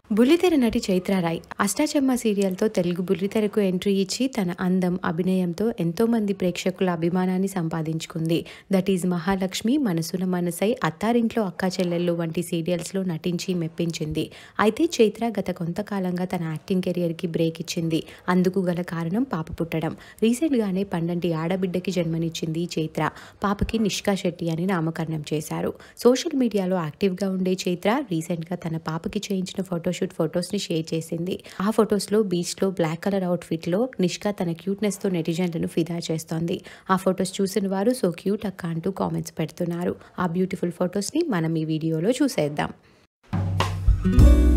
బుల్లితెర నటి చైత్రారాయ్ అష్టాచమ్మ సీరియల్తో తెలుగు బుల్లితెరకు ఎంట్రీ ఇచ్చి తన అందం అభినయంతో ఎంతో మంది ప్రేక్షకుల అభిమానాన్ని సంపాదించుకుంది దట్ ఈజ్ మహాలక్ష్మి మనసున మనసై అత్తారింట్లో అక్కా చెల్లెళ్ళు వంటి సీరియల్స్లో నటించి మెప్పించింది అయితే చైత్ర గత కొంతకాలంగా తన యాక్టింగ్ కెరియర్కి బ్రేక్ ఇచ్చింది అందుకు గల కారణం పాప పుట్టడం రీసెంట్గానే పండంటి ఆడబిడ్డకి జన్మనిచ్చింది చైత్ర పాపకి నిష్కా శెట్టి అని నామకరణం చేశారు సోషల్ మీడియాలో యాక్టివ్గా ఉండే చైత్ర రీసెంట్గా తన పాపకి చేయించిన ఫోటోషూట్ ఫొటోస్ని షేర్ చేసింది ఆ ఫొటోస్లో బీచ్లో బ్లాక్ కలర్ అవుట్ఫిట్లో నిష్కా తన క్యూట్నెస్తో నెటిజన్లను ఫిదా చేస్తోంది ఆ ఫొటోస్ చూసిన వారు సో క్యూట్ అక్క అంటూ కామెంట్స్ పెడుతున్నారు ఆ బ్యూటిఫుల్ ఫొటోస్ని మనం ఈ వీడియోలో చూసేద్దాం